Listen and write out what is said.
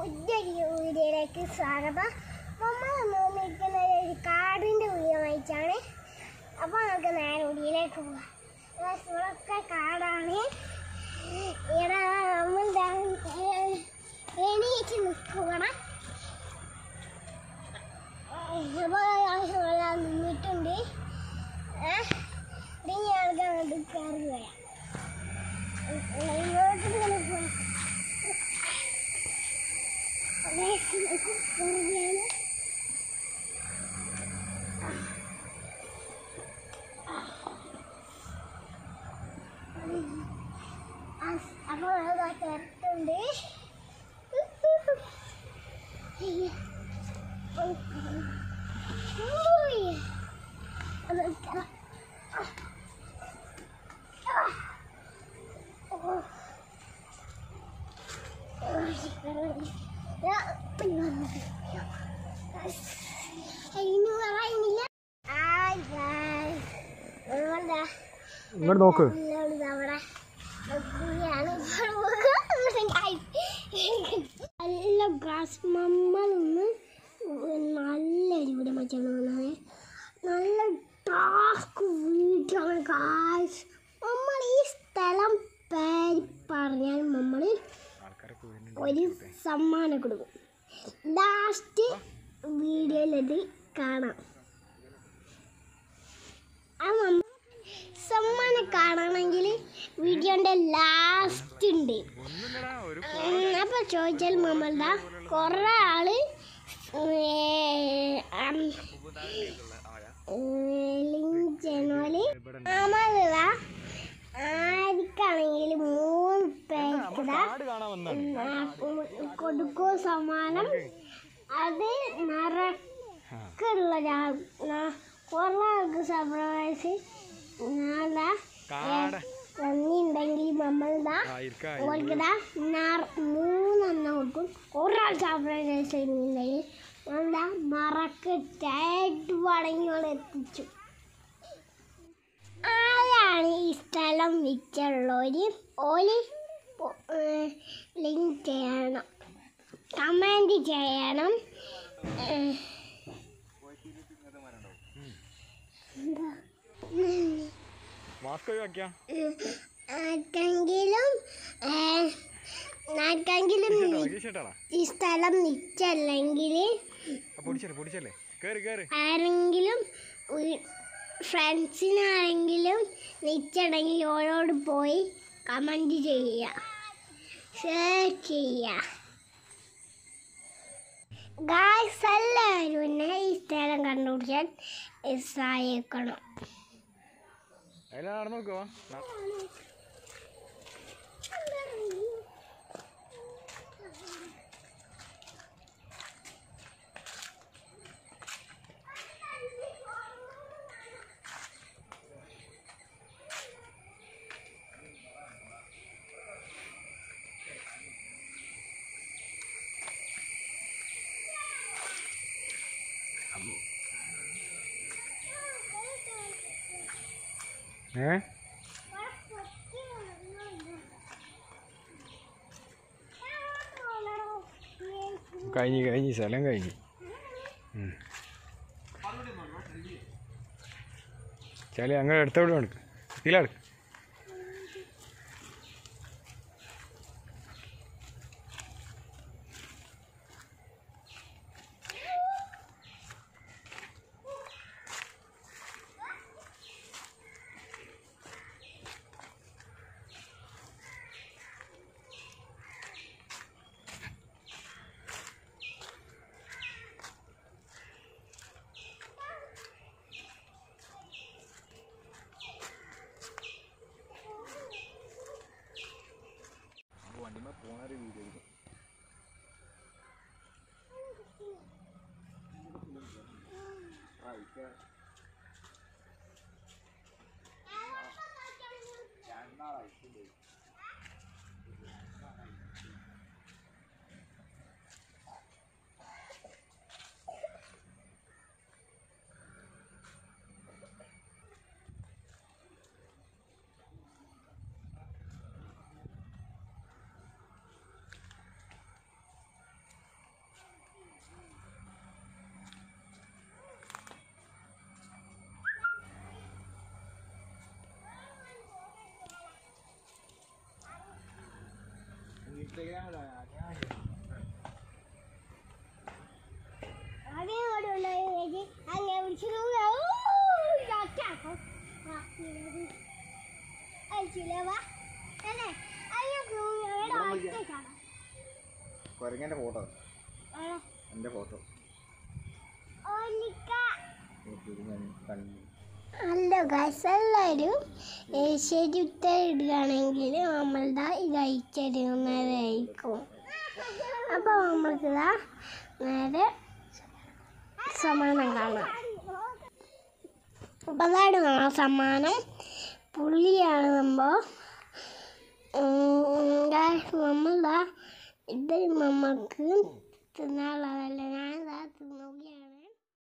പുതിയൊരു വീഡിയോയിലേക്ക് സ്വാഗതം നമ്മൾ നിൽക്കുന്ന ഒരു കാടിൻ്റെ വീഡിയോ വായിച്ചാണ് അപ്പോൾ നമുക്ക് നേരെ വീഡിയോയിലേക്ക് പോകാം ഗായ്സ്, ഇവിടെയൊക്കെ കാടാണ് ഇവിടെ നമ്മൾ ദാ, ഏ, എണീറ്റ് നിൽക്കണം അപ്പോൾ ഇവിടെ നിന്നിട്ടുണ്ട് ഏഹ് ഇനി ആൾക്കാർ കയറി വരാം ഇങ്ങോട്ട് ഇങ്ങനെ പോകാം വെറുതെയാണ് അപ്പോൾ അതാ തിരക്കുണ്ട് അതിന് പറയുന്നില്ല ആയ് ഗായ്സ് നമ്മളുടെ ഇങ്ങോട്ട് നോക്ക് അവിടെ കുഴിയാണ് നല്ല ഗ്രാസ് നമ്മളൊന്ന് നല്ലൊരു വീഡിയോ വെച്ചാണ് വന്നത് നല്ല ടാസ്ക് വീഡിയോ ആണ് ഗായ്സ് നമ്മൾ ഈ സ്ഥലം പേര് പറഞ്ഞാൽ നമ്മൾ ഒരു സമ്മാനം കൊടുക്കും ലാസ്റ്റ് വീഡിയോയിൽ അത് കാണാം ആ നമ്മ സമ്മാനം കാണണമെങ്കിൽ വീഡിയോൻ്റെ ലാസ്റ്റ് ഉണ്ട് ഉം, അപ്പോൾ ചോദിച്ചാൽ നമ്മളുടെ കുറേ ആള് ലിങ്ക് ചെയ്യുന്നോല് നമ്മളുടെ ആർക്കാണെങ്കിൽ മൂന്ന് പേർക്കിതാ കൊടുക്കൂ സമ്മാനം അത് നിറക്കുള്ള കുറേ ആൾക്ക് സർപ്രൈസ് നാളെ നന്ദിയുണ്ടെങ്കിൽ നമ്മളിതാ ഓർക്കിതാ മൂന്നെണ്ണം കൊടുക്കും ഒരാൾ സർപ്രൈസ് ഉണ്ടെങ്കിൽ നമ്മളുടെ മറക്ക് ടൈറ്റ് പടങ്ങൾ എത്തിച്ചു ആരാണ് ഈ സ്ഥലം വിറ്റുള്ളവര് ഓല് ലിങ്ക് ചെയ്യണം കമൻറ്റ് ചെയ്യണം ഏഹ്, എന്താ മാസ്ക് ഒഴിവാക്കിയാ ആർക്കെങ്കിലും ഏഹ്, ആർക്കെങ്കിലും ടീഷർട്ടാടാ ഈ സ്ഥലം നിച്ചല്ലെങ്കിൽ പൊടിച്ചല്ലേ പൊടിച്ചല്ലേ കേറി കേറി ആരെങ്കിലും ഫ്രണ്ട്സിനാരെങ്കിലും നിച്ചണെങ്കിൽ ഓരോട് പോയി കമൻറ്റ് ചെയ്യുക ഷെയർ ചെയ്യുക ഗായ്സ് എല്ലാവരും എന്നെ ഈ സ്ഥലം കണ്ടുപിടിച്ചാൽ സഹായിക്കണം അതിൽ നടന്നു നോക്കുവാ ഏ കഴിഞ്ഞ് കഴിഞ്ഞ് സ്ഥലം കഴിഞ്ഞ് ഉം. ചളി അങ്ങനെ അടുത്തോട്ട് എടുക്ക് ഇതിലെടുക്ക് ആദ്യം ഇങ്ങോട്ട് കൊണ്ടുപോയി ചേച്ചി അങ്ങനെ വിളിച്ചു അയച്ചില്ലേ വാ അല്ലേ അയ്യോ കുരങ്ങൻ്റെ ഫോട്ടോ എൻ്റെ ഫോട്ടോ കണ്ണു ഹലോ ഗൈസ് എല്ലാവരും ശരി ഉത്തരം ഇടുകയാണെങ്കിൽ നമ്മളുടെ ഇത് അയച്ചിടുന്നതായിരിക്കും അപ്പോൾ നമ്മൾക്ക് ഇതാ നേരെ സമ്മാനം കാണാം അപ്പോൾ അതാണ് ആ സമ്മാനം പുള്ളിയാണ് നമ്മൾ നമ്മളിതാ ഇത് നമുക്ക് തിന്നാനുള്ളതല്ല ഞാൻ